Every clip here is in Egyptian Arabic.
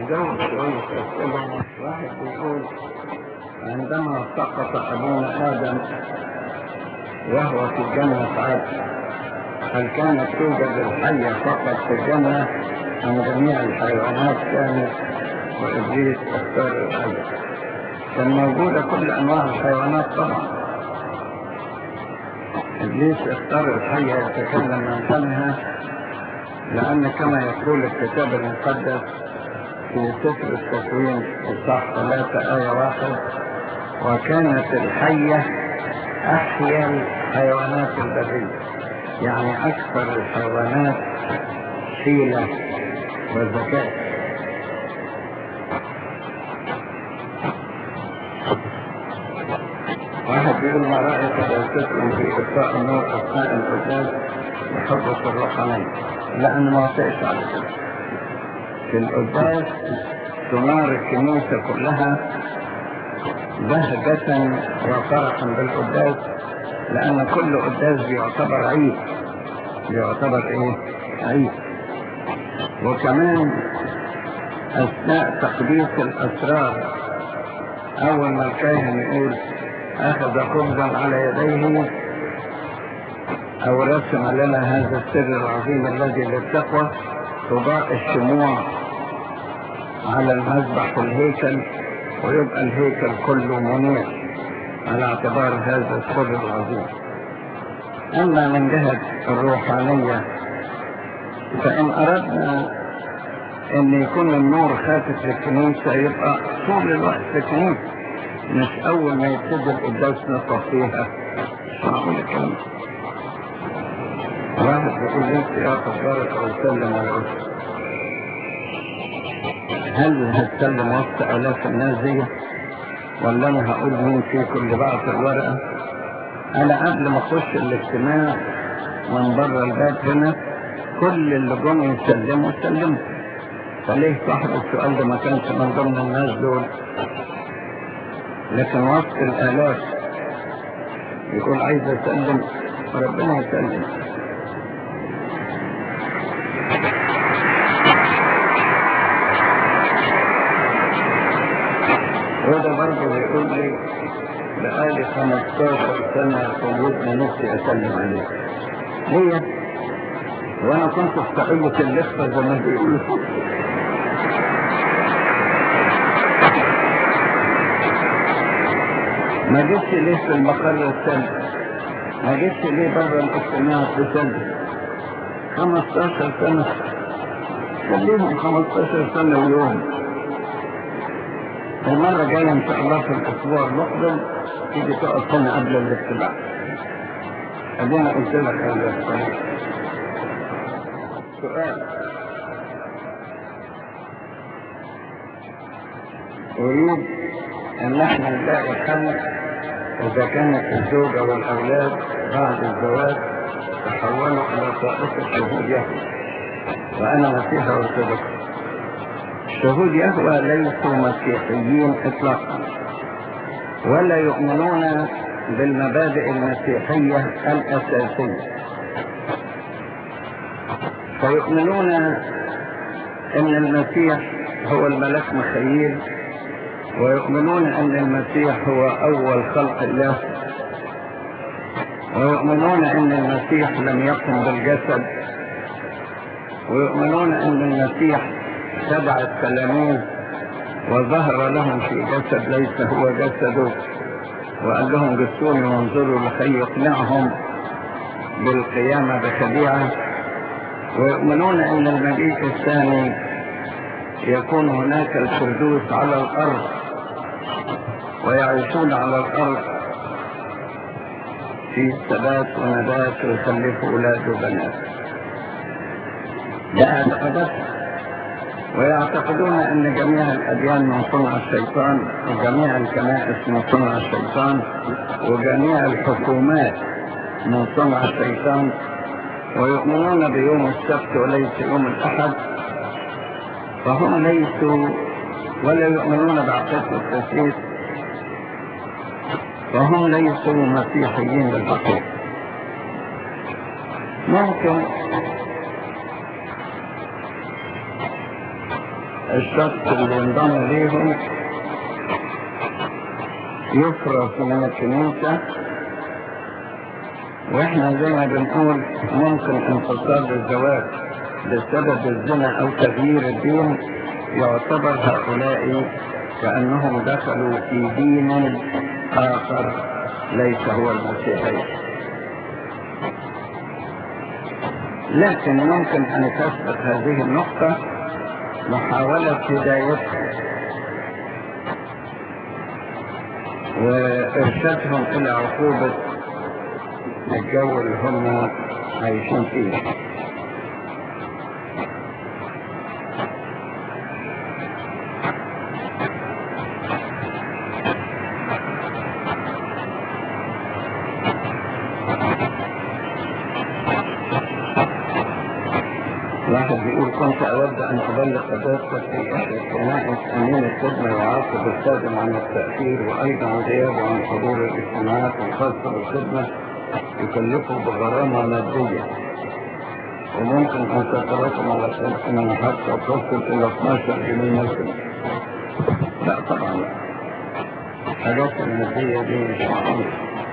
نجاوب شوية أسئلة واحد بيقول عندما سقط أبونا آدم وهو في جنة عدن هل كانت توجد الحية فقط في الجنة أم جميع الحيوانات كانت وإبليس اختار الحية كان موجودة كل أنواع الحيوانات طبعا إبليس اختار الحية يتكلم عن فمها لأن كما يقول الكتاب المقدس في سفر التكوين الصح ثلاثة آية واحد وكانت الحية أحيا الحيوانات البرية يعني أكثر الحيوانات حيلة وذكاء واحد بيقول ما رأيك لو تسلم في إطفاء النور أثناء القداس بحبة الروحانية لأن ما وافقش على كده في القداس تنار الكنيسة كلها بهجة وفرحا بالقداس لأن كل قداس بيعتبر عيد بيعتبر إيه؟ عيد وكمان أثناء تقديس الأسرار أول ما الكاهن يقول أخذ خبزا على يديه أو رسم لنا هذا السر العظيم الذي للتقوى تضاء الشموع على المذبح في الهيكل ويبقى الهيكل كله منير على اعتبار هذا السر العظيم أما من جهة الروحانية فإن أردنا أن يكون النور خافت للكنيسة يبقى طول الوقت في الكنيسة مش أول ما يبتدي القداس نطفيها مش معقول الكلام واحد بيقول نفسي يا بارك أو سلم على وسط هل هتسلم وسط آلاف الناس دي ولا أنا هقول مين فيكم اللي بعت الورقة أنا قبل ما أخش الاجتماع من بره الباب هنا كل اللي جم يسلموا سلموا فليه صاحب السؤال ده ما كانش من ضمن الناس دول لكن وسط الآلاف يقول عايز أسلم ربنا يسلم وده برضه بيقول لي بقالي 15 سنة وجودنا نفسي أسلم عليه ليه؟ وأنا كنت في تقية اللفة زي ما بيقولوا ما جيتش ليه في المقر السنة ما جيتش ليه بره الاجتماع في سنة 15 سنة خليهم 15 سنة ويوم المرة الجاية إن شاء الله في الأسبوع المقبل تيجي تقف هنا قبل الاجتماع أدينا قلت لك هذا السؤال سؤال أريد أن احنا نلاقي حل إذا كانت الزوجة والأولاد بعد الزواج تحولوا إلى طائفة شهود يهوى وأنا مسيحي أرثوذكس شهود يهوى ليسوا مسيحيين إطلاقا ولا يؤمنون بالمبادئ المسيحية الأساسية فيؤمنون أن المسيح هو الملك مخيل ويؤمنون أن المسيح هو أول خلق الله ويؤمنون أن المسيح لم يقم بالجسد ويؤمنون أن المسيح تبع التلاميذ وظهر لهم في جسد ليس هو جسده وقال لهم جسوني وانظروا لكي يقنعهم بالقيامة بخديعة ويؤمنون أن المجيء الثاني يكون هناك الفردوس على الأرض ويعيشون على الأرض في ثبات ونبات ويخلفوا أولاد وبنات ده اعتقاداتهم ويعتقدون أن جميع الأديان من صنع الشيطان وجميع الكنائس من صنع الشيطان وجميع الحكومات من صنع الشيطان ويؤمنون بيوم السبت وليس يوم الأحد فهم ليسوا ولا يؤمنون بعقيدة التثليث فهم ليسوا مسيحيين بالحقيقة ممكن الشخص اللي ينضم ليهم يفرط من الكنيسة واحنا زي ما بنقول ممكن انفصال الزواج بسبب الزنا او تغيير الدين يعتبر هؤلاء كأنهم دخلوا في دين آخر ليس هو المسيحية لكن ممكن أن تثبت هذه النقطة محاولة هدايتهم وإرشادهم إلى عقوبة الجو اللي هم عايشين فيه واحد بيقول كنت أود أن أبلغ قداستك في إحدى الكنائس أمين الخدمة يعاقب الخادم عن التأثير وأيضا غيابه عن حضور الاجتماعات الخاصة بالخدمة يكلفه بغرامة مادية وممكن أن تتراكم على سنة حتى تصل إلى 12 جنيه مثلا لا طبعا لا الحاجات المادية دي مش معقولة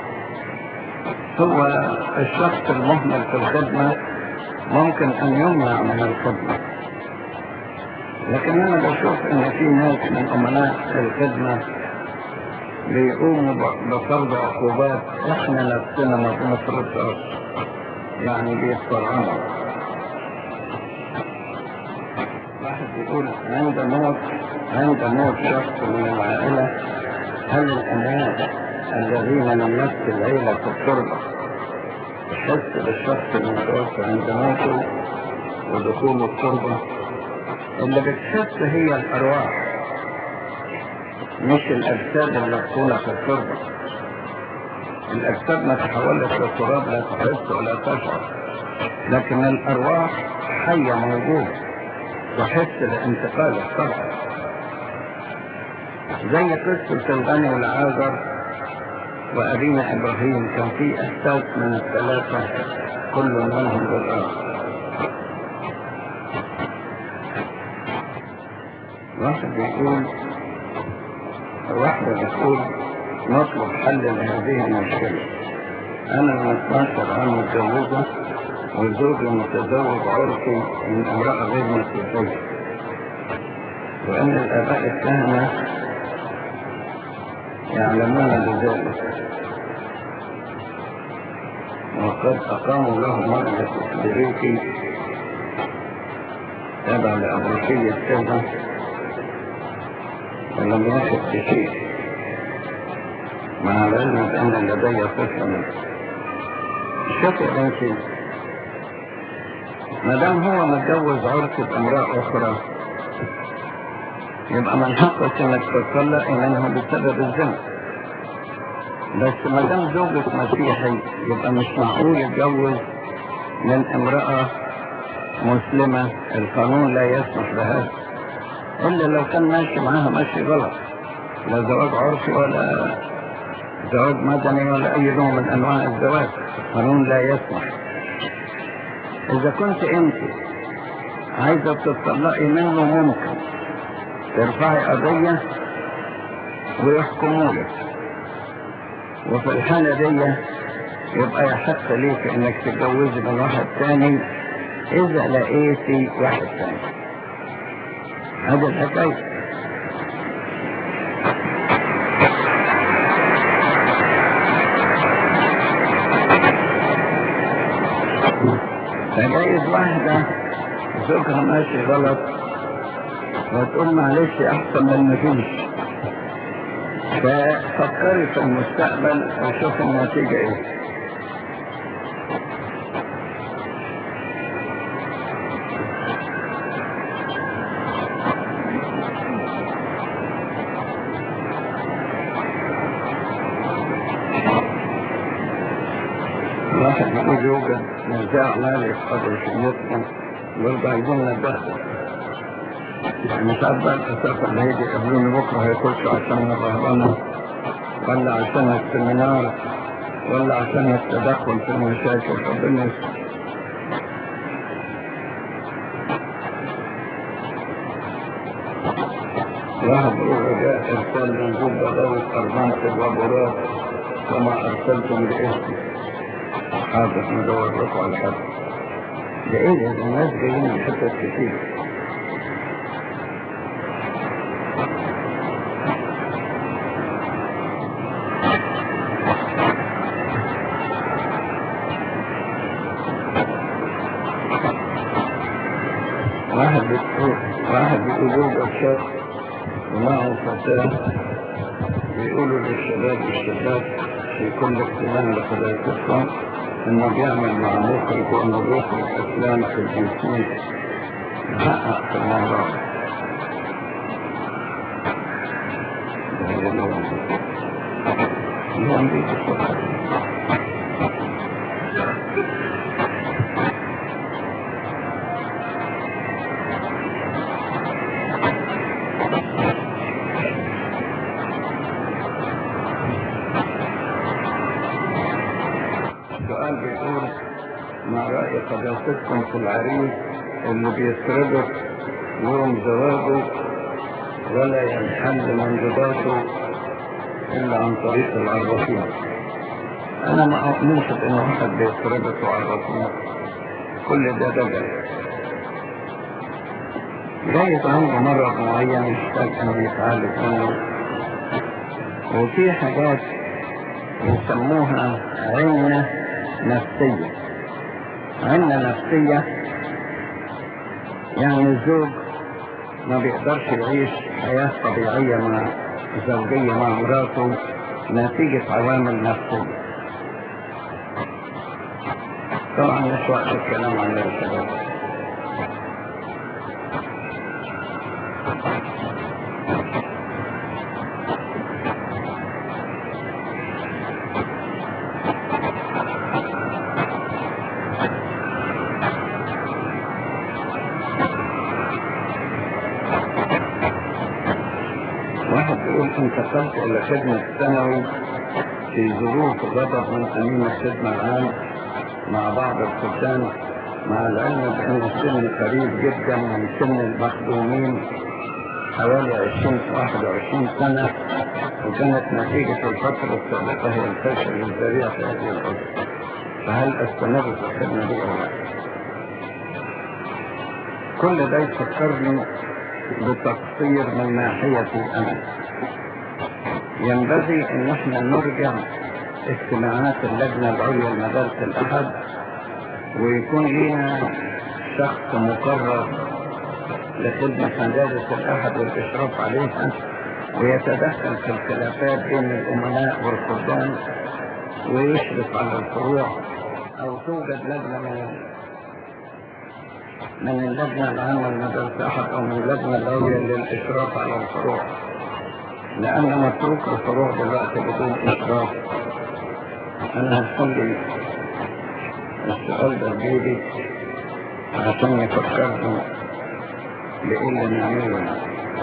هو الشخص المهمل في الخدمة ممكن أن يمنع من الخدمة لكن أنا بشوف إن في ناس من أمناء الخدمة بيقوموا بفرض عقوبات إحنا نفسنا ما بنفرضهاش يعني بيتصرعوا واحد بيقول عند موت عند موت شخص من العائلة هل الأناس الذين من نفس العيلة في التربة تحس بالشخص المتوفى عند موته ودخوله التربة اللي بتحس هي الأرواح مش الأجساد المدفونة في التربة الأجساد ما تحولت للتراب لا تحس ولا تشعر لكن الأرواح حية موجودة تحس بانتقالها طبعا زي قصة الغني والعازر وأبينا إبراهيم كان في إحساس من الثلاثة كل منهم بالآخر واحد بيقول واحدة بتقول نطلب حل لهذه المشكلة أنا من 12 عام متجوزة وزوجي متزوج عرفي من امرأة غير مسيحية وأن الآباء الكهنة يعلمون بذلك وقد أقاموا له مجلس إسلامي تابع لأبروشية كذا ولم يأخذ بشيء مع العلم بأن لدي طفل منه الشكل أنت ما دام هو متجوز عرفة امرأة أخرى يبقى من حقك انك تطلق منه بسبب الزنا بس ما دام زوجك مسيحي يبقى مش معقول يتجوز من امرأة مسلمة القانون لا يسمح بهذا إلا لو كان ماشي معاها ماشي غلط لا زواج عرفي ولا زواج مدني ولا أي نوع من أنواع الزواج القانون لا يسمح إذا كنت أنت عايزة تطلقي منه ممكن ترفعي قضية ويحكموا لك وفي الحالة دي يبقى يحق ليك انك تتجوزي من واحد تاني اذا لقيتي واحد تاني هذا الحكاية فجايز واحدة زوجها ماشي غلط وتقول معلش احسن من مفيش ففكري في المستقبل وشوف النتيجة ايه واحد يقول يوجد نزاع مالي في قدر شميتنا برضه عايزين ندخل يعني مش عارف بقى الأساس اللي هيجي يقابلوني بكرة هيخشوا عشان الرهبنة ولا عشان السمينار ولا عشان التدخل في المشاكل ربنا يستر واحد يقول رجاء ارسال منجوب بغاوة اربانة وابورات كما ارسلتم لاسمي حاضر ندور لكم على حد ده ايه ده الناس جايين من حتت كتير واحد بيقول واحد بيقول يوجد شخص ومعه فتاة بيقولوا للشباب الشباب في كل احتمال لقضايا انه بيعمل مع مخرج وانه بيخرج افلام في الجنسية محقق في الموضوع اليوم دي السؤال بيقول ما رأي قداستكم في العريس اللي بيسربك يوم زواجه ولا ينحل منجباته إلا عن طريق العرافين أنا ما أؤمنش بأن واحد بيسربك وعرافين كل ده دجل جايز عنده مرض معين يحتاج أن يتعالج منه وفي حاجات يسموها عنة نفسية عنة نفسية يعني الزوج ما بيقدرش يعيش حياة طبيعية مع زوجية مع مراته نتيجة عوامل نفسية طبعا مش وقت الكلام عن الشباب واحد يقول انتقلت الى خدمة ثانوي في ظروف غضب من امين الخدمة العام مع بعض السكان مع العلم بان السن قريب جدا من سن المخدومين حوالي 20 21 سنة وكانت نتيجة الفترة السابقة هي الفشل الذريع في هذه الأسرة فهل استمر في الخدمة دي أو لا؟ كل ده يفكرني بتقصير من ناحيتي أنا ينبغي ان احنا نرجع اجتماعات اللجنة العليا لمدارس الأحد ويكون لنا شخص مقرر لخدمة مدارس الأحد والإشراف عليها ويتدخل في الخلافات بين الأمناء والخدام ويشرف على الفروع أو توجد لجنة من من اللجنة العامة لمدارس أحد أو من اللجنة العليا للإشراف على الفروع لأن متروك الفروع دلوقتي بدون إشراف أنا هخلي السؤال ده بيدي عشان يفكرنا بإيه اللي نعمله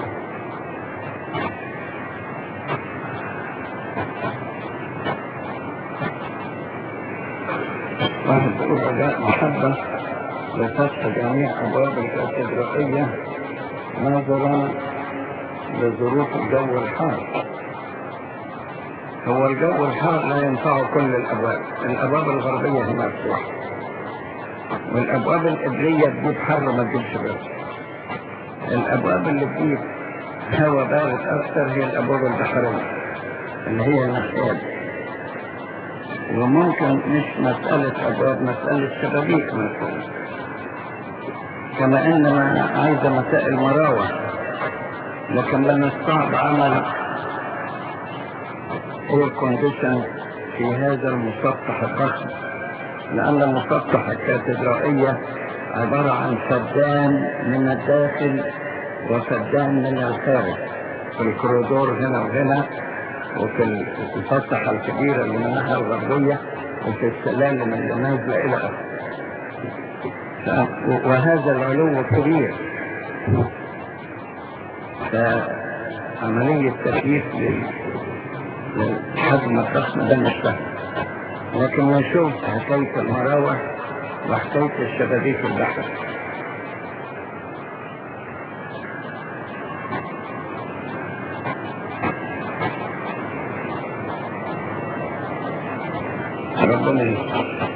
واحد بيقول رجاء محبة لفتح جميع أبواب الكاتدرائية نظرا لظروف الجو الحار هو الجو الحار لا ينفع كل الأبواب الأبواب الغربية هي مفتوحة والأبواب القبلية تجيب حر ما تجيبش برد الأبواب اللي تجيب هواء بارد أكثر هي الأبواب البحرية اللي هي الناحيات وممكن مش مسألة أبواب مسألة شبابيك مثلا كما إنما عايزة مسائل مراوح لكن من الصعب عمل اير كونديشن في هذا المسطح الضخم لأن المسطح الكاتدرائية عبارة عن فدان من الداخل وفدان من الخارج في الكوريدور هنا وهنا وفي الفتحة الكبيرة اللي من الناحية الغربية وفي السلالم اللي نازلة إلى آخره وهذا العلو كبير فعملية تكييف للحجم الضخم ده مش سهل لكن نشوف حكاية المراوح وحكاية الشبابيك البحر ربنا يستر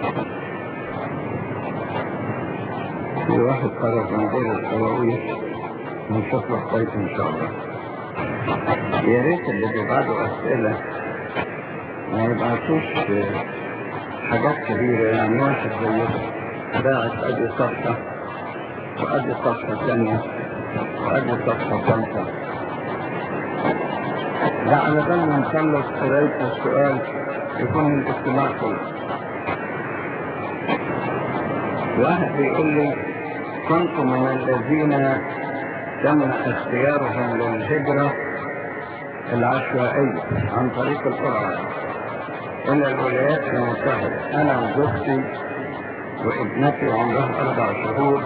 في واحد خرج من دير الحواوية ونشوف له كويس ان شاء الله يا ريت اللي بيبعتوا اسئلة ما يبعتوش حاجات كبيرة يعني واحد زي باعت ادي صفحة وادي صفحة ثانية وادي صفحة ثالثة لا على بال ما نخلص قراية السؤال يكون الاجتماع كله واحد بيقول لي كنت من الذين تم اختيارهم للهجرة العشوائية عن طريق القرآن إلى الولايات المتحدة أنا وزوجتي وابنتي عمرها أربع شهور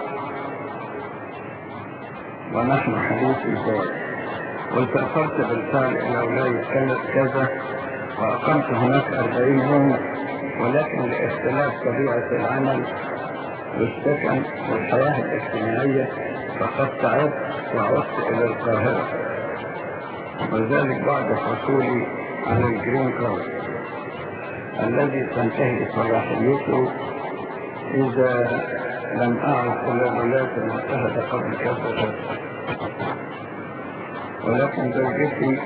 ونحن حديث الزواج وسافرت بالفعل إلى ولاية كذا وأقمت هناك أربعين يوم ولكن لاختلاف طبيعة العمل والسكن والحياة الاجتماعية فقد تعبت وعدت إلى القاهرة وذلك بعد حصولي على الجرين كارد الذي تنتهي صلاحيته إذا لم أعد إلى الولايات المتحدة قبل كذا شهر ولكن زوجتي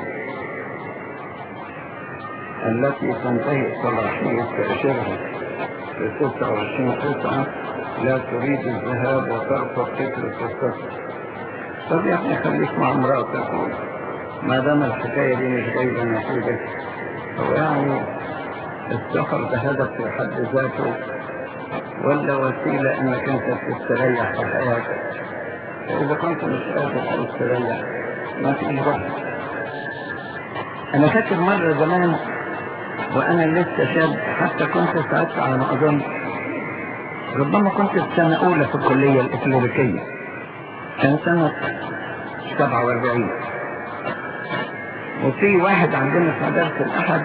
التي تنتهي صلاحية تأشيرها في 26 تسعة لا تريد الذهاب وترفض فكرة السفر طب يا اخي خليك مع مراتك ما دام الحكاية دي مش جايبة نتيجة هو يعني السفر ده هدف في حد ذاته ولا وسيلة انك انت تستريح في حياتك فاذا كنت مش قادر تستريح ما فيش بحث انا فاكر مرة زمان وانا لسه شاب حتى كنت ساعدت على ما اظن ربما كنت في سنة اولى في الكلية الاكليريكية كان سنة 47 وفي واحد عندنا في مدرسة الاحد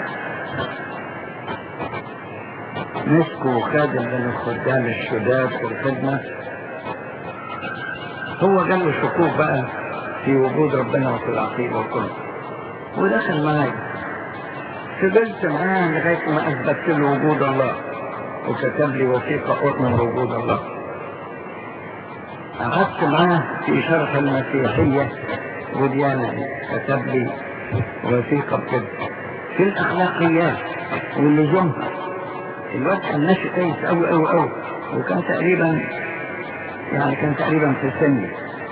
مسكوا خادم من الخدام الشداد في الخدمة هو جاله شكوك بقى في وجود ربنا وفي العقيدة وكله ودخل معايا فضلت معاه لغاية ما أثبت له وجود الله وكتب لي وثيقة أؤمن بوجود الله قعدت معاه في شرح المسيحية وديانة كتب لي وثيقة بكده في الأخلاقيات واللزومها الواد كان ماشي كويس أوي أوي أوي وكان تقريبا يعني كان تقريبا في سني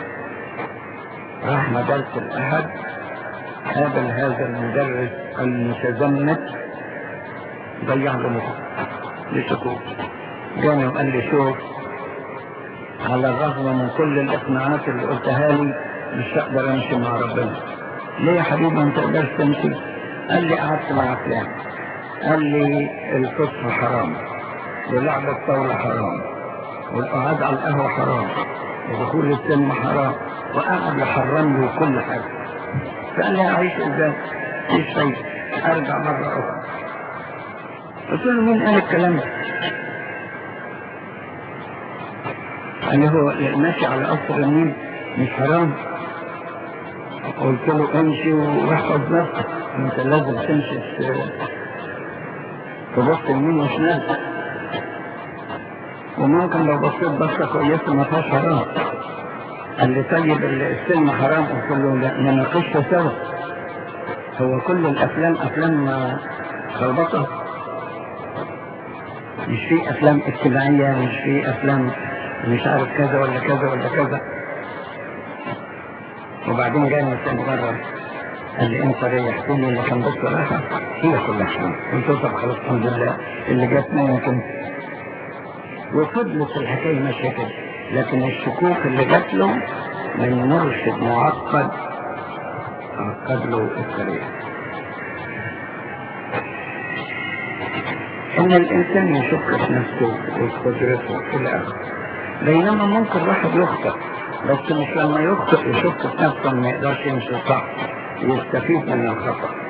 راح مدرسة الأحد قابل هذا المدرس المتزمت ضيع له مخه لشكوك جاني وقال لي شوف على الرغم من كل الاقناعات اللي قلتها لي مش هقدر امشي مع ربنا ليه يا حبيبي ما تقدرش تمشي قال لي قعدت مع فلان قال لي الفطر حرام ولعب الطاولة حرام والقعاد على القهوة حرام ودخول السينما حرام وقعد يحرم لي كل حاجة فقال لي أعيش إزاي؟ مفيش فايدة أرجع مرة أخرى قلت له مين قال الكلام ده؟ قال لي هو ماشي على قصر النيل مش حرام قلت له امشي واحفظ نفسك انت لازم تمشي تبص يمين وشمال وممكن لو بصيت بصة كويسة ما فيهاش حرام قال لي طيب السينما حرام قلت له لا نناقشها سوا هو كل الافلام افلام خربطة مش في افلام اجتماعية مش في افلام مش عارف كذا ولا كذا ولا كذا وبعدين جاي تاني مرة قال لي انت ريحتني اللي كان بص راحة هي كلها حرام قلت له طب خلاص الحمد لله اللي جات مني كنت وفضلت الحكاية ماشية كده لكن الشكوك اللي جات له من مرشد معقد عقد له الطريق ان الانسان يشك في نفسه وفي قدرته الى اخره بينما ممكن واحد يخطئ بس مش لما يخطئ يشك في نفسه ما يقدرش يمشي صح يستفيد من الخطأ